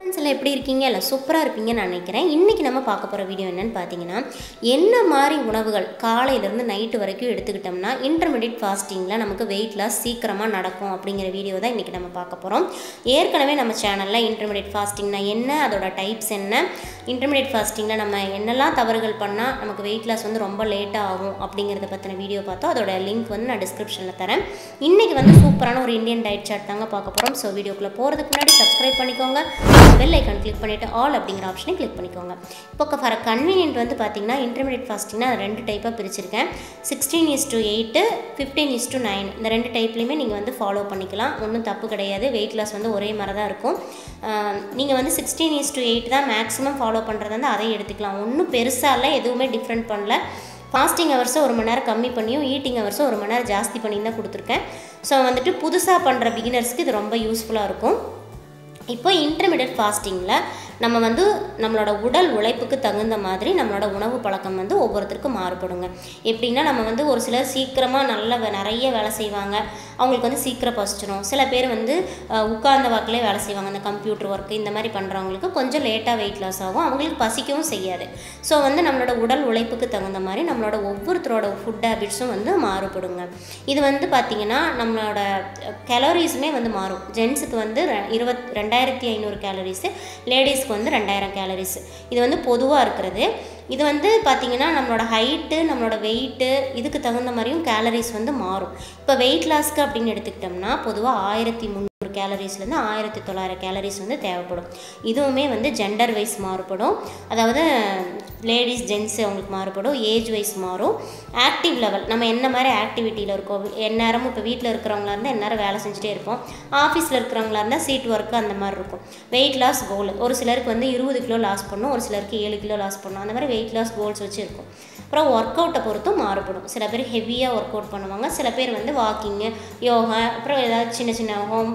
எல்லாம் எப்படி இருக்கீங்க இல்லை சூப்பராக இருப்பீங்கன்னு நான் நினைக்கிறேன் இன்றைக்கி நம்ம பார்க்க போகிற வீடியோ என்னன்னு பார்த்தீங்கன்னா என்ன மாதிரி உணவுகள் காலையிலேருந்து நைட்டு வரைக்கும் எடுத்துக்கிட்டோம்னா இன்டர்மீடியட் ஃபாஸ்டிங்கில் நமக்கு வெயிட் லாஸ் சீக்கிரமாக நடக்கும் அப்படிங்கிற வீடியோ தான் இன்றைக்கி நம்ம பார்க்க போகிறோம் ஏற்கனவே நம்ம சேனலில் இன்டர்மீடியட் ஃபாஸ்டிங்னா என்ன அதோட டைப்ஸ் என்ன இன்டர்மீடியட் ஃபாஸ்டிங்கில் நம்ம என்னெல்லாம் தவறுகள் பண்ணால் நமக்கு வெயிட் லாஸ் வந்து ரொம்ப லேட்டாக ஆகும் அப்படிங்கிறத பற்றின வீடியோ பார்த்தோம் அதோட லிங்க் வந்து நான் டிஸ்கிரிப்ஷனில் தரேன் இன்றைக்கி வந்து சூப்பரான ஒரு இந்தியன் டயட் சார்ட் தாங்க பார்க்க போகிறோம் ஸோ வீடியோக்குள்ளே போகிறதுக்கு முன்னாடி சப்ஸ்கிரைப் பண்ணிக்கோங்க பெல் ஐக்கான் கிளிக் பண்ணிவிட்டு ஆல் அப்படிங்கிற ஆப்ஷனை கிளிக் பண்ணிக்கோங்க இப்போ ஃபார் கன்வீனியன்ட் வந்து பார்த்தீங்கன்னா இன்டர்மீடியட் ஃபாஸ்டிங்னா அது ரெண்டு டைப்பாக பிரிச்சிருக்கேன் sixteen is to eight fifteen is to nine இந்த ரெண்டு டைப்லையுமே நீங்கள் வந்து ஃபாலோ பண்ணிக்கலாம் ஒன்றும் தப்பு கிடையாது வெயிட் லாஸ் வந்து ஒரே மாதிரி தான் இருக்கும் நீங்கள் வந்து சிக்ஸ்டீன் இஸ் டு எயிட் தான் மேக்ஸிமம் ஃபாலோ பண்ணுறது வந்து அதை எடுத்துக்கலாம் ஒன்றும் பெருசாக இல்லை எதுவுமே டிஃப்ரெண்ட் பண்ணல ஃபாஸ்டிங் ஹவர்ஸை ஒரு மணி நேரம் கம்மி பண்ணியும் ஈட்டிங் ஹவர்ஸை ஒரு மணி நேரம் ஜாஸ்தி பண்ணி தான் கொடுத்துருக்கேன் ஸோ வந்துட்டு புதுசாக பண்ணுற பிகினர்ஸ்க்கு இது ரொம்ப யூஸ்ஃபுல்லாக இருக்கும் இப்போ இன்டர்மீடியட் ஃபாஸ்டிங்கில் நம்ம வந்து நம்மளோட உடல் உழைப்புக்கு தகுந்த மாதிரி நம்மளோட உணவு பழக்கம் வந்து ஒவ்வொருத்தருக்கும் மாறுபடுங்க எப்படின்னா நம்ம வந்து ஒரு சிலர் சீக்கிரமாக நல்ல வே- நிறைய வேலை செய்வாங்க அவங்களுக்கு வந்து சீக்கிரம் பசிச்சிடும் சில பேர் வந்து அஹ், உட்கார்ந்த வாக்கிலே வேலை செய்வாங்க அந்த கம்ப்யூட்டர் ஒர்க்கு இந்த மாதிரி பண்ணுறவங்களுக்கு கொஞ்சம் லேட்டாக வெயிட் லாஸ் ஆகும் அவங்களுக்கு பசிக்கவும் செய்யாது ஸோ வந்து நம்மளோட உடல் உழைப்புக்கு தகுந்த மாதிரி நம்மளோட ஒவ்வொருத்தரோட ஃபுட் ஹேபிட்ஸும் வந்து மாறுபடுங்க இது வந்து பார்த்திங்கன்னா நம்மளோட கேலரிஸுமே வந்து மாறும் ஜென்ஸுக்கு வந்து ரெ- இருபத் ரெண்டாயிரத்தி ஐநூறு கேலரிஸு லேடிஸ்க்கு வந்து ரெண்டாயிரம் கேலரிஸ் இது வந்து பொதுவாக இருக்கிறது இது வந்து பார்த்திங்கன்னா நம்மளோட ஹைட்டு நம்மளோட வெயிட்டு இதுக்கு தகுந்த மாதிரியும் கேலரிஸ் வந்து மாறும் இப்போ வெயிட் லாஸ்க்கு அப்படின்னு எடுத்துக்கிட்டோம்னா பொதுவாக ஆயிரத்தி முந்நூறு கேலரிஸ்லேருந்து ஆயிரத்தி தொள்ளாயிரம் கேலரிஸ் வந்து தேவைப்படும் இதுவுமே வந்து ஜெண்டர் வைஸ் மாறுபடும் அதாவது லேடிஸ் ஜென்ஸ் அவங்களுக்கு மாறுபடும் ஏஜ் வைஸ் மாறும் ஆக்டிவ் லெவல் நம்ம என்ன மாதிரி ஆக்டிவிட்டியில் இருக்கோம் எந்நேரமும் இப்போ வீட்டில் இருக்கிறவங்களா இருந்தால் எந்நேரம் வேலை செஞ்சுட்டே இருப்போம் ஆஃபீஸில் இருக்கிறவங்களா இருந்தால் சீட் ஒர்க்கு அந்த மாதிரி இருக்கும் வெயிட் லாஸ் கோல் ஒரு சிலருக்கு வந்து இருபது கிலோ லாஸ் பண்ணும் ஒரு சிலருக்கு ஏழு கிலோ லாஸ் பண்ணும் அந்த மாதிரி வெயிட் லாஸ் கோல்ஸ் வச்சு இருக்கும் அப்புறம் ஒர்க் அவுட்டை பொறுத்தும் மாறுபடும் சில பேர் ஹெவியாக ஒர்க் அவுட் பண்ணுவாங்க சில பேர் வந்து வாக்கிங்கு யோகா அப்புறம் ஏதாவது சின்ன சின்ன ஹோம்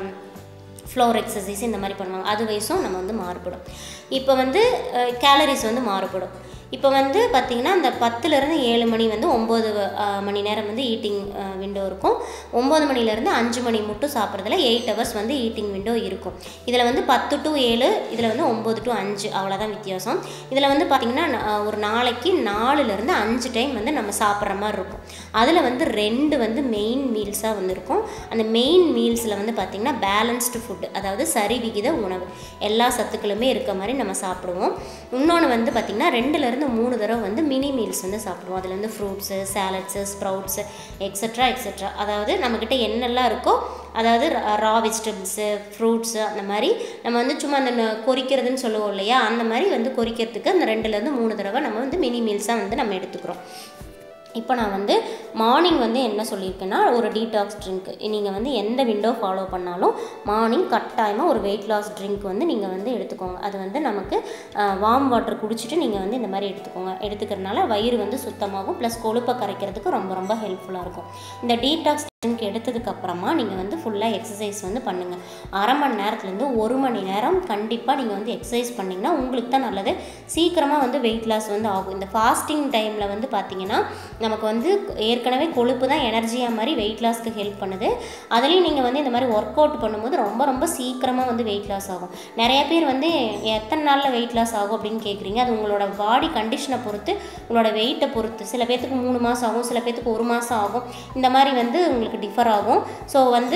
ஃப்ளோர் எக்ஸசைஸ் இந்த மாதிரி பண்ணுவாங்க அது வயசும் நம்ம வந்து மாறுபடும் இப்போ வந்து கேலரிஸ் வந்து மாறுபடும் இப்போ வந்து பார்த்திங்கன்னா அந்த பத்துலேருந்து ஏழு மணி வந்து ஒம்பது மணி நேரம் வந்து ஈட்டிங் விண்டோ இருக்கும் ஒம்பது மணிலேருந்து அஞ்சு மணி மட்டும் சாப்பிட்றதுல எயிட் ஹவர்ஸ் வந்து ஈட்டிங் விண்டோ இருக்கும் இதில் வந்து பத்து டு ஏழு இதில் வந்து ஒம்பது டு அஞ்சு அவ்வளோதான் வித்தியாசம் இதில் வந்து பார்த்திங்கன்னா நா- ஒரு நாளைக்கு நாலுலேருந்து அஞ்சு டைம் வந்து நம்ம சாப்பிட்ற மாதிரி இருக்கும் அதில் வந்து ரெண்டு வந்து மெயின் மீல்ஸாக வந்து இருக்கும் அந்த மெயின் மீல்ஸில் வந்து பார்த்திங்கன்னா பேலன்ஸ்டு ஃபுட் அதாவது சரிவிகித உணவு எல்லா சத்துக்களுமே இருக்க மாதிரி நம்ம சாப்பிடுவோம் இன்னொன்று வந்து பார்த்திங்கன்னா ரெண்டுலேருந்து மூணு தடவை வந்து மினி மீல்ஸ் வந்து சாப்பிடுவோம் அதில் வந்து fruits salads sprouts extra extra அதாவது நம்மக்கிட்ட என்னெல்லாம் இருக்கோ அதாவது ரா வெஜிடபிள்ஸு ஃப்ரூட்ஸு அந்த மாதிரி நம்ம வந்து சும்மா அந்த ந- கொறிக்கிறதுன்னு சொல்லுவோம் இல்லையா அந்த மாதிரி வந்து கொறிக்கிறதுக்கு அந்த ரெண்டுலேருந்து மூணு தடவை நம்ம வந்து மினி மீல்ஸாக வந்து நம்ம எடுத்துக்கிறோம் இப்போ நான் வந்து மார்னிங் வந்து என்ன சொல்லியிருக்கேன்னா ஒரு டீடாக்ஸ் ட்ரிங்க் நீங்கள் வந்து எந்த விண்டோ ஃபாலோ பண்ணாலும் மார்னிங் கட்டாயமாக ஒரு வெயிட் லாஸ் ட்ரிங்க் வந்து நீங்கள் வந்து எடுத்துக்கோங்க அது வந்து நமக்கு வார்ம் வாட்டர் குடிச்சிட்டு நீங்கள் வந்து இந்த மாதிரி எடுத்துக்கோங்க எடுத்துக்கிறதுனால வயிறு வந்து சுத்தமாகும் ப்ளஸ் கொழுப்பை கரைக்கிறதுக்கு ரொம்ப ரொம்ப ஹெல்ப்ஃபுல்லாக இருக்கும் இந்த டீடாக்ஸ் ட்ரிங்க் எடுத்ததுக்கு அப்புறமா நீங்கள் வந்து ஃபுல்லாக எக்ஸசைஸ் வந்து பண்ணுங்கள் அரை மணி நேரத்துலேருந்து ஒரு மணி நேரம் கண்டிப்பாக நீங்கள் வந்து எக்ஸசைஸ் பண்ணிங்கன்னா உங்களுக்கு தான் நல்லது சீக்கிரமாக வந்து வெயிட் லாஸ் வந்து ஆகும் இந்த ஃபாஸ்டிங் டைமில் வந்து பார்த்தீங்கன்னா நமக்கு வந்து ஏற்கனவே கொழுப்பு தான் எனர்ஜியாக மாதிரி வெயிட் லாஸ்க்கு ஹெல்ப் பண்ணுது அதுலேயும் நீங்கள் வந்து இந்த மாதிரி ஒர்க் அவுட் பண்ணும்போது ரொம்ப ரொம்ப சீக்கிரமாக வந்து வெயிட் லாஸ் ஆகும் நிறைய பேர் வந்து எத்தனை நாளில் வெயிட் லாஸ் ஆகும் அப்படின்னு கேட்குறீங்க அது உங்களோட பாடி கண்டிஷனை பொறுத்து உங்களோட வெயிட்டை பொறுத்து சில பேர்த்துக்கு மூணு மாதம் ஆகும் சில பேர்த்துக்கு ஒரு மாதம் ஆகும் இந்த மாதிரி வந்து உங்களுக்கு டிஃபர் ஆகும் ஸோ வந்து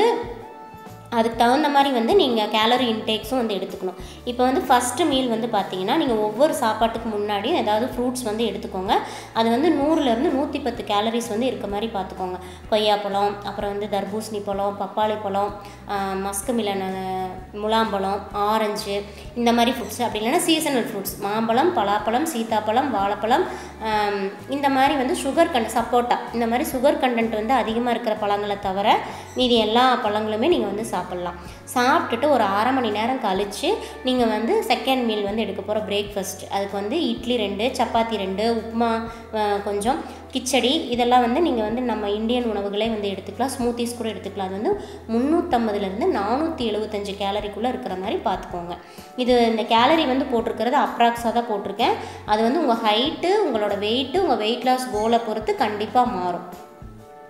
அதுக்கு தகுந்த மாதிரி வந்து நீங்கள் கேலரி இன்டேக்ஸும் வந்து எடுத்துக்கணும் இப்போ வந்து ஃபஸ்ட்டு மீல் வந்து பார்த்தீங்கன்னா நீங்கள் ஒவ்வொரு சாப்பாட்டுக்கு முன்னாடியும் ஏதாவது ஃப்ரூட்ஸ் வந்து எடுத்துக்கோங்க அது வந்து நூறுலேருந்து நூற்றி பத்து கேலரிஸ் வந்து இருக்க மாதிரி பார்த்துக்கோங்க கொய்யாப்பழம் அப்புறம் வந்து தர்பூசணி பழம் பப்பாளி பழம் மஸ்கு மிலன் முலாம்பழம் ஆரஞ்சு இந்த மாதிரி ஃப்ரூட்ஸ் அப்படி இல்லைன்னா சீசனல் ஃப்ரூட்ஸ் மாம்பழம் பலாப்பழம் சீத்தாப்பழம் வாழைப்பழம் ஆம், இந்த மாதிரி வந்து சுகர் கண்ட் சப்போட்டா இந்த மாதிரி சுகர் கண்டென்ட் வந்து அதிகமாக இருக்கிற பழங்களை தவிர மீதி எல்லா பழங்களுமே நீங்கள் வந்து சாப்பிட்லாம் சாப்பிட்டுட்டு ஒரு அரை மணி நேரம் கழித்து நீங்கள் வந்து செகண்ட் மீல் வந்து எடுக்க போகிற பிரேக்ஃபாஸ்ட் அதுக்கு வந்து இட்லி ரெண்டு சப்பாத்தி ரெண்டு உப்புமா அஹ், கொஞ்சம் கிச்சடி இதெல்லாம் வந்து நீங்கள் வந்து நம்ம இந்தியன் உணவுகளே வந்து எடுத்துக்கலாம் ஸ்மூத்திஸ் கூட எடுத்துக்கலாம் அது வந்து முந்நூற்றம்பதுலேருந்து நானூற்றி எழுபத்தஞ்சு கேலரிக்குள்ளே இருக்கிற மாதிரி பார்த்துக்கோங்க இது இந்த கேலரி வந்து போட்டிருக்கிறது அப்ராக்ஸாக தான் போட்டிருக்கேன் அது வந்து உங்கள் ஹைட்டு உங்களோட வெயிட்டு உங்கள் வெயிட் லாஸ் கோலை பொறுத்து கண்டிப்பாக மாறும்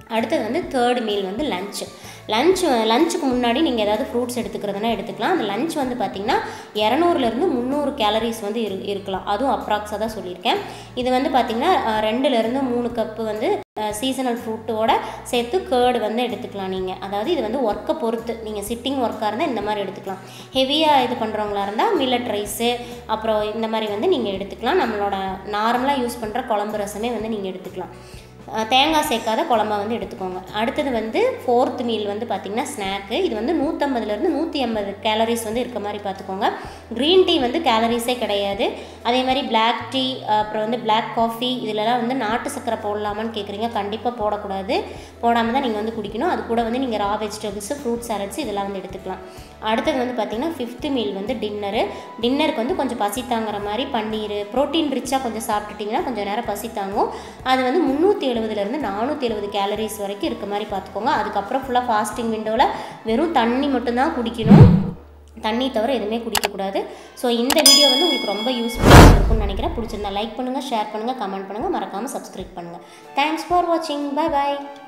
அடுத்தது வந்து தேர்ட் மீல் வந்து லஞ்ச் லஞ்ச் லஞ்சுக்கு முன்னாடி நீங்கள் ஏதாவது ஃப்ரூட்ஸ் எடுத்துக்கிறதுனா எடுத்துக்கலாம் அந்த லஞ்ச் வந்து பார்த்திங்கன்னா இரநூறுலேருந்து முந்நூறு கேலரிஸ் வந்து இரு இருக்கலாம் அதுவும் அப்ராக்ஸாக தான் சொல்லியிருக்கேன் இது வந்து பார்த்திங்கன்னா அஹ், ரெண்டுலேருந்து மூணு கப்பு வந்து சீசனல் ஃப்ரூட்டோட சேர்த்து கேர்டு வந்து எடுத்துக்கலாம் நீங்கள் அதாவது இது வந்து ஒர்க்கை பொறுத்து நீங்கள் சிட்டிங் ஒர்க்காக இருந்தால் இந்த மாதிரி எடுத்துக்கலாம் ஹெவியாக இது பண்ணுறவங்களா இருந்தால் மில்லட் ரைஸு அப்புறம் இந்த மாதிரி வந்து நீங்கள் எடுத்துக்கலாம் நம்மளோட நார்மலாக யூஸ் பண்ணுற குழம்பு ரசமே வந்து நீங்கள் எடுத்துக்கலாம் அஹ் தேங்காய் சேர்க்காத குழம்பா வந்து எடுத்துக்கோங்க அடுத்தது வந்து ஃபோர்த் மீல் வந்து பார்த்திங்கன்னா ஸ்நாக்கு இது வந்து நூற்றம்பதுலேருந்து நூற்றி ஐம்பது கேலரிஸ் வந்து இருக்க மாதிரி பார்த்துக்கோங்க க்ரீன் டீ வந்து கேலரிஸே கிடையாது அதே மாதிரி Black டீ அப்புறம் வந்து Black காஃபி இதிலலாம் வந்து நாட்டு சக்கரை போடலாமான்னு கேட்குறீங்க கண்டிப்பாக போடக்கூடாது போடாமல் தான் நீங்கள் வந்து குடிக்கணும் அது கூட வந்து நீங்கள் ரா வெஜிடபிள்ஸு ஃப்ரூட் சாலட்ஸ் இதெல்லாம் வந்து எடுத்துக்கலாம் அடுத்தது வந்து பார்த்திங்கன்னா ஃபிஃப்த்து மீல் வந்து டின்னரு டின்னருக்கு வந்து கொஞ்சம் பசி தாங்குற மாதிரி பன்னீர் ப்ரோட்டீன் ரிச்சாக கொஞ்சம் சாப்பிட்டுட்டிங்கன்னா கொஞ்சம் நேரம் பசி தாங்கும் அது வந்து முந்நூற்றி எழுபதுலேருந்து நானூற்றி எழுபது கேலரிஸ் வரைக்கும் இருக்க மாதிரி பார்த்துக்கோங்க அதுக்கப்புறம் ஃபுல்லாக ஃபாஸ்டிங் விண்டோவில் வெறும் தண்ணி மட்டும்தான் குடிக்கணும் தண்ணி தவிர எதுவுமே குடிக்கக்கூடாது ஸோ இந்த வீடியோ வந்து உங்களுக்கு ரொம்ப யூஸ்ஃபுல்லாக இருக்கும்னு நினைக்கிறேன் பிடிச்சிருந்தா லைக் பண்ணுங்கள் ஷேர் பண்ணுங்கள் கமெண்ட் பண்ணுங்கள் மறக்காமல் சப்ஸ்கிரைப் பண்ணுங்கள் தேங்க்ஸ் ஃபார் வாட்சிங் பை பாய்